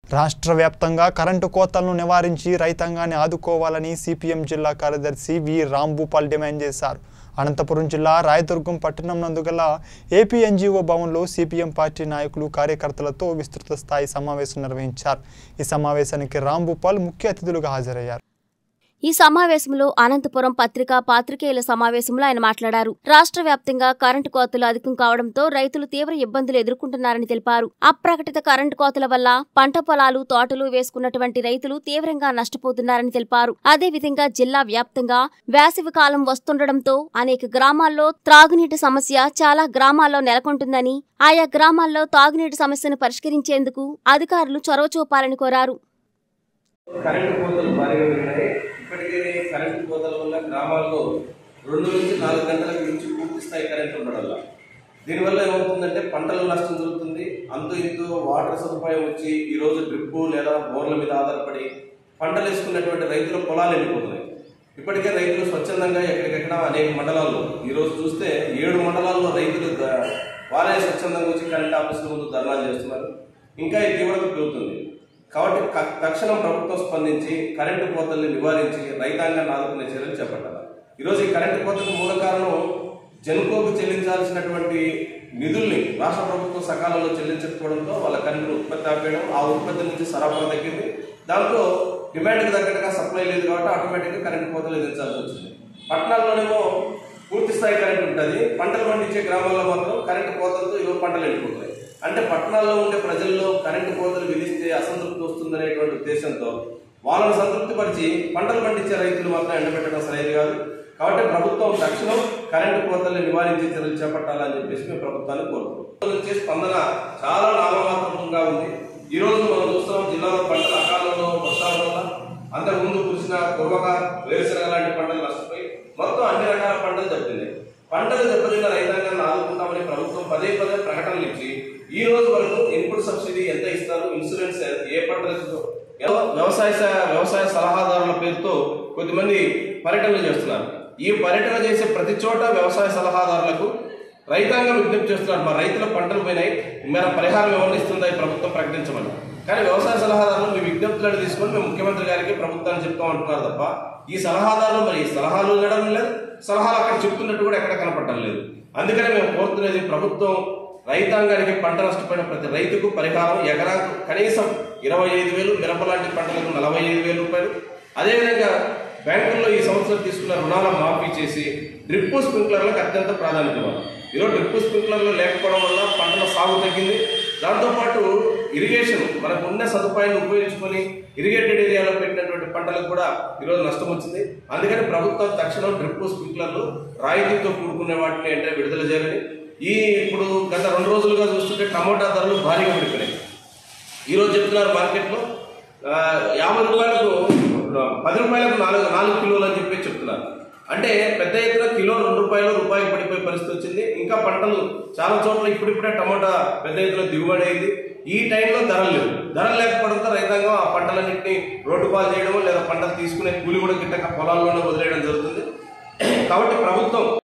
రాష్ట్ర వ్యాప్తంగా కరెంటు కోతలను నివారించి రైతాంగాన్ని ఆదుకోవాలని సిపిఎం జిల్లా కార్యదర్శి వి రాంభూపాల్ డిమాండ్ చేశారు అనంతపురం జిల్లా రాయదుర్గం పట్టణం నందుగల ఏపీ ఎన్జీఓ భవన్లో సిపిఎం పార్టీ నాయకులు కార్యకర్తలతో విస్తృత స్థాయి సమావేశం నిర్వహించారు ఈ సమావేశానికి రాంభూపాల్ ముఖ్య అతిథులుగా హాజరయ్యారు ఈ సమావేశంలో అనంతపురం పత్రికా పాత్రికేయుల సమావేశంలో ఆయన మాట్లాడారు రాష్ట్ర వ్యాప్తంగా కరెంటు కోతలు అధికం కావడంతో రైతులు తీవ్ర ఇబ్బందులు ఎదుర్కొంటున్నారని తెలిపారు అప్రకటిత కరెంటు కోతల వల్ల పంట పొలాలు తోటలు వేసుకున్నటువంటి రైతులు తీవ్రంగా నష్టపోతున్నారని తెలిపారు అదేవిధంగా జిల్లా వ్యాప్తంగా వేసవి కాలం వస్తుండటంతో అనేక గ్రామాల్లో త్రాగునీటి సమస్య చాలా గ్రామాల్లో నెలకొంటుందని ఆయా గ్రామాల్లో తాగునీటి సమస్యను పరిష్కరించేందుకు అధికారులు చొరవ చూపాలని కోరారు కరెంటు కోతలు భారీగా ఉన్నాయి ఇప్పటికే కరెంటు కోతల వల్ల గ్రామాల్లో రెండు నుంచి నాలుగు గంటలకు మించి పూర్తి స్థాయి కరెంట్ ఉండడం వల్ల దీనివల్ల ఏమవుతుందంటే పంటల నష్టం జరుగుతుంది అంతు ఇంతు వాటర్ సదుపాయం వచ్చి ఈ రోజు డ్రిప్ లేదా బోర్ల మీద ఆధారపడి పంటలు వేసుకున్నటువంటి రైతుల పొలాలు వెళ్ళిపోతున్నాయి ఇప్పటికే రైతులు స్వచ్ఛందంగా ఎక్కడికెక్కడ అనేక మండలాల్లో ఈ రోజు చూస్తే ఏడు మండలాల్లో రైతులు ద- వారే స్వచ్ఛందంగా వచ్చి కరెంట్ ఆఫీసుల ముందు ధర్నాలు చేస్తున్నారు ఇంకా ఈ తీవ్రత పెరుగుతుంది కాబట్టి క- తక్షణం ప్రభుత్వం స్పందించి కరెంటు కోతల్ని నివారించి రైతాంగాన్ని ఆదుకునే చర్యలు చేపట్టాలి ఈరోజు ఈ కరెంటు కోతకు మూల కారణం జనుకోకు చెల్లించాల్సినటువంటి నిధుల్ని రాష్ట్ర ప్రభుత్వం సకాలంలో చెల్లించకపోవడంతో వాళ్ళ కరెంటు ఉత్పత్తి ఆపేయడం ఆ ఉత్పత్తి నుంచి సరఫరా తగ్గింది దాంతో డిమాండ్కి తగ్గట్టుగా సప్లై లేదు కాబట్టి ఆటోమేటిక్గా కరెంటు కోతలు విధించాల్సి వచ్చింది పట్టణాల్లోనేమో పూర్తి స్థాయి కరెంట్ ఉంటుంది పంటలు పండించే గ్రామాల్లో మాత్రం కరెంటు కోతలతో ఈరోజు పంటలు వెళ్ళిపోతాయి అంటే పట్టణాల్లో ఉండే ప్రజల్లో కరెంటు కోతలు విధిస్తే అసంతృప్తి వస్తుందనేటువంటి ఉద్దేశంతో వాళ్ళని సంతృప్తిపరిచి పంటలు పండించే రైతులు మాత్రం ఎండబెట్టడం సరైనది కాదు కాబట్టి ప్రభుత్వం తక్షణం కరెంటు కోతల్ని నివారించే చర్యలు చేపట్టాలని చెప్పేసి మేము ప్రభుత్వాన్ని కోరుతున్నాం నుంచి స్పందన చాలా నామమాత్రంగా ఉంది ఈ రోజు మనం చూస్తున్నాం జిల్లాలో పంటలు అకాలంలో వర్షాల వల్ల అంతకుముందు కురిసిన కురవక వేరుశనగ లాంటి పంటలు నష్టపోయి మొత్తం అన్ని రకాల పంటలు దెబ్బతిన్నాయి పంటలు దెబ్బతిన్న రైతాంగాన్ని ఆదుకుంటామని ప్రభుత్వం పదే పదే ప్రకటనలు ఇచ్చి ఈ రోజు వరకు ఇన్పుట్ సబ్సిడీ ఎంత ఇస్తారు ఇన్సూరెన్స్ ఏ పంటలకు వ్యవసాయ స- వ్యవసాయ సలహాదారుల పేరుతో కొద్దిమంది పర్యటనలు చేస్తున్నారు ఈ పర్యటన చేసే ప్రతి చోట వ్యవసాయ సలహాదారులకు రైతాంగం విజ్ఞప్తి చేస్తున్నారు మా రైతుల పంటలు పోయినాయి మన పరిహారం ఏమైనా ఇస్తుందా ఈ ప్రభుత్వం ప్రకటించమని కానీ వ్యవసాయ సలహాదారులు మీ విజ్ఞప్తులను తీసుకొని మేము ముఖ్యమంత్రి గారికి ప్రభుత్వాన్ని చెప్తాం అంటున్నారు తప్ప ఈ సలహాదారులు మరి ఈ సలహాలు ఇవ్వడం లేదు సలహాలు అక్కడ చెప్తున్నట్టు కూడా ఎక్కడ కనపడటం లేదు అందుకని మేము కోరుతున్నది ప్రభుత్వం రైతాంగానికి పంట నష్టపోయిన ప్రతి రైతుకు పరిహారం ఎకరాకు కనీసం ఇరవై ఐదు వేలు మిరప లాంటి పంటలకు నలభై ఐదు వేల రూపాయలు అదేవిధంగా బ్యాంకుల్లో ఈ సంవత్సరం తీసుకున్న రుణాల మాఫీ చేసి డ్రిప్ స్ప్రింక్లర్లకు అత్యంత ప్రాధాన్యత ఇవ్వాలి ఈరోజు డ్రిప్ స్ప్రింక్లర్లు లేకపోవడం వల్ల పంటల సాగు తగ్గింది దాంతోపాటు ఇరిగేషన్ మనకు ఉన్న సదుపాయాన్ని ఉపయోగించుకొని ఇరిగేటెడ్ ఏరియాలో పెట్టినటువంటి పంటలకు కూడా ఈరోజు నష్టం వచ్చింది అందుకని ప్రభుత్వం తక్షణం డ్రిప్ స్ప్రింక్లర్లు రాయితీతో కూడుకునే వాటిని అంటే విడుదల చేయాలని ఈ ఇప్పుడు గత రెండు రోజులుగా చూస్తుంటే టమోటా ధరలు భారీగా పడిపోయినాయి ఈ రోజు చెప్తున్నారు మార్కెట్లో ఆ, యాభై రూపాయలకు పది రూపాయలకు నాలుగు నాలుగు కిలోలు అని చెప్పి చెప్తున్నారు అంటే పెద్ద ఎత్తున కిలో రెండు రూపాయలు రూపాయికి పడిపోయే పరిస్థితి వచ్చింది ఇంకా పంటలు చాలా చోట్ల ఇప్పుడిప్పుడే టమోటా పెద్ద ఎత్తున దిగుబడి అయింది ఈ టైంలో ధరలు లేవు ధరలు లేకపోవడంతో రైతాంగం ఆ పంటలన్నింటినీ రోడ్డు పాలు చేయడం లేదా పంటలు తీసుకునే కూలి కూడా గిట్టక పొలాల్లోనే వదిలేయడం జరుగుతుంది కాబట్టి ప్రభుత్వం